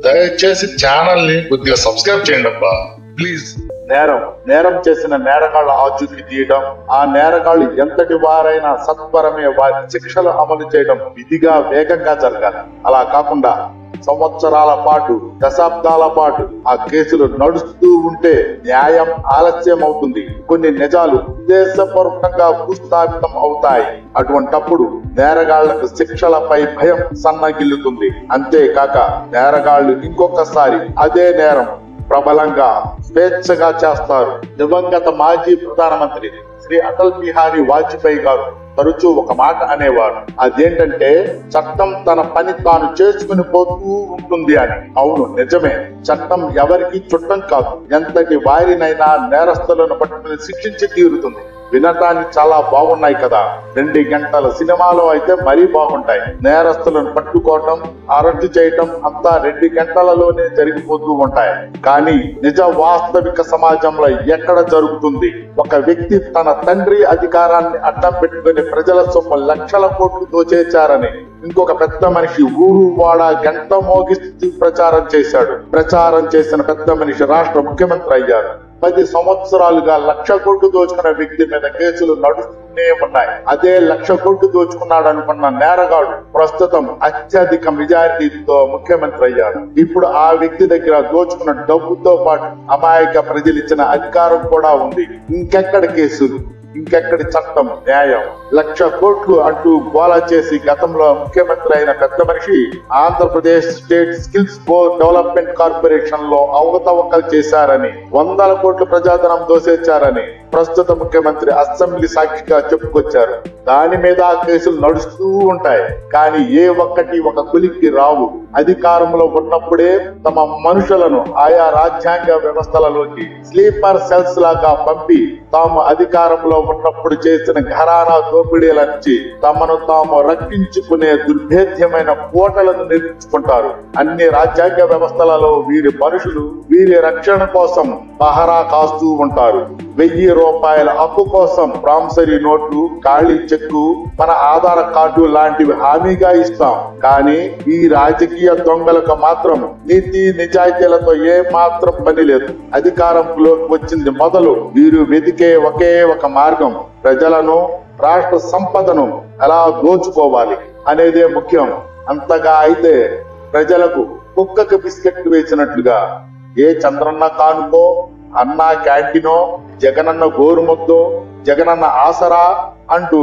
దయచేసి ఛానల్ ని కొద్దిగా సబ్స్క్రైబ్ చేయండి అబ్బా ప్లీజ్ నేరం నేరం చేసిన నేరగాళ్ల ఆచూకీ తీయడం ఆ నేరగాళ్లు ఎంతటి వారైనా సత్వరమే వారి శిక్షలు అమలు చేయడం విధిగా వేగంగా జరగాలి అలా కాకుండా సంవత్సరాల పాటు దశాబ్దాల పాటు ఆ కేసులు నడుస్తూ ఉంటే న్యాయం ఆలస్యం అవుతుంది కొన్ని నిజాలు ఉద్దేశపూర్వకంగా భూస్థాపితం అవుతాయి అటువంటప్పుడు నేరగాళ్లకు శిక్షలపై భయం సన్నగిల్లుతుంది అంతేకాక నేరగాళ్లు ఇంకొకసారి అదే నేరం ప్రబలంగా స్వేచ్ఛగా చేస్తారు దివంగత మాజీ ప్రధానమంత్రి శ్రీ అటల్ బిహారీ వాజ్పేయి గారు తరచూ ఒక మాట అనేవారు అదేంటంటే చట్టం తన పని తాను చేసుకుని పోతూ ఉంటుంది అని అవును నిజమే చట్టం ఎవరికి చుట్టం కాదు ఎంతటి వారినైనా నేరస్తులను పట్టుకుని శిక్షించి తీరుతుంది వినటానికి చాలా బాగున్నాయి కదా రెండు గంటల సినిమాలో అయితే మరీ బాగుంటాయి నేరస్తులను పట్టుకోవటం అరెస్టు చేయటం అంతా రెండు గంటలలోనే జరిగిపోతూ ఉంటాయి కానీ నిజ వాస్తవిక సమాజంలో ఎక్కడ జరుగుతుంది ఒక వ్యక్తి తన తండ్రి అధికారాన్ని అడ్డం పెట్టుకుని ప్రజల సొమ్ము లక్షల కోట్లు దోచేశారని ఇంకొక పెద్ద మనిషి ఊరు వాడ గంట మోగిస్తూ ప్రచారం చేశాడు ప్రచారం చేసిన పెద్ద మనిషి రాష్ట్ర ముఖ్యమంత్రి అయ్యారు పది సంవత్సరాలుగా లక్ష కోట్లు దోచుకున్న వ్యక్తి మీద కేసులు నడుస్తూనే ఉన్నాయి అదే లక్ష కోట్లు దోచుకున్నాడు అనుకున్న నేరగాడు ప్రస్తుతం అత్యధిక మెజారిటీతో ముఖ్యమంత్రి అయ్యాడు ఇప్పుడు ఆ వ్యక్తి దగ్గర దోచుకున్న డబ్బుతో పాటు అమాయక ప్రజలు ఇచ్చిన అధికారం కూడా ఉంది ఇంకెక్కడ కేసులు ఇంకెక్కడి చట్టం న్యాయం లక్ష కోట్లు అంటూ గోలా చేసి గతంలో ముఖ్యమంత్రి అయిన పెద్ద మనిషి Andhra Pradesh state skills board development corporation లో అవకతవకలు చేశారని వందల కోట్ల ప్రజాధనం దోసేశారని ప్రస్తుత ముఖ్యమంత్రి అసెంబ్లీ సాక్షిగా చెప్పుకొచ్చారు దాని మీద ఆ కేసులు నడుస్తూ ఉంటాయి కానీ ఏ ఒక్కటి ఒక కులికి రావు అధికారంలో ఉన్నప్పుడే తమ మనుషులను ఆయా రాజ్యాంగ వ్యవస్థలలోకి స్లీపర్ సెల్స్ లాగా పంపి తాము అధికారంలో ఉన్నప్పుడు చేసిన ఘరానా దోపిడీల నుంచి తమను తాము రక్షించుకునే దుర్భేద్యమైన కోటలను నిర్మించుకుంటారు అన్ని రాజ్యాంగ వ్యవస్థలలో వీరి మనుషులు వీరి రక్షణ కోసం పహరా కాస్తూ ఉంటారు వెయ్యి రూపాయల అప్పు కోసం ప్రామిసరీ నోట్లు ఖాళీ చెక్కు మన ఆధార్ కార్డు లాంటివి హామీగా ఇస్తాం కానీ ఈ రాజకీయ దొంగలకు మాత్రం నీతి నిజాయితీలతో ఏ మాత్రం పని లేదు అధికారంలోకి వచ్చింది మొదలు వీరు వెతికే ఒకే ఒక మార్గం ప్రజలను రాష్ట్ర సంపదను ఎలా దోచుకోవాలి అనేదే ముఖ్యం అంతగా అయితే ప్రజలకు కుక్కకు బిస్కెట్ వేసినట్లుగా ఏ చంద్రన్న కానుకో అన్నా క్యాంటీనో జగనన్న గోరుముద్దో జగనన్న ఆసరా అంటూ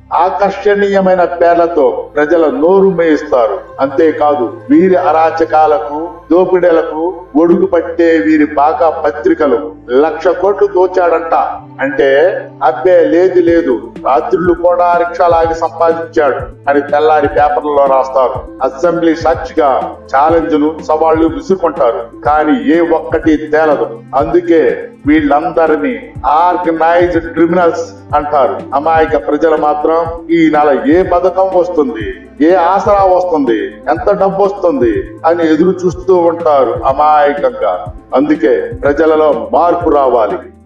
ఆకర్షణీయమైన పేర్లతో ప్రజల నోరు మేయిస్తారు అంతేకాదు వీరి అరాచకాలకు దోపిడీలకు ఒడుగు పట్టే వీరి బాగా పత్రికలు లక్ష కోట్లు దోచాడంట అంటే అబ్బే లేదు లేదు రాత్రులు కూడా రిక్షాలాగి సంపాదించాడు అని తెల్లారి పేపర్లలో రాస్తారు అసెంబ్లీ సాక్షిగా ఛాలెంజ్లు సవాళ్లు విసురుకుంటారు కానీ ఏ ఒక్కటి తేలదు అందుకే వీళ్ళందరినీ ఆర్గనైజ్డ్ క్రిమినల్స్ అంటారు అమాయక ప్రజలు మాత్రం ఈ నెల ఏ పథకం వస్తుంది ఏ ఆసరా వస్తుంది ఎంత డబ్బు వస్తుంది అని ఎదురు చూస్తూ ఉంటారు అమాయకంగా అందుకే ప్రజలలో మార్పు రావాలి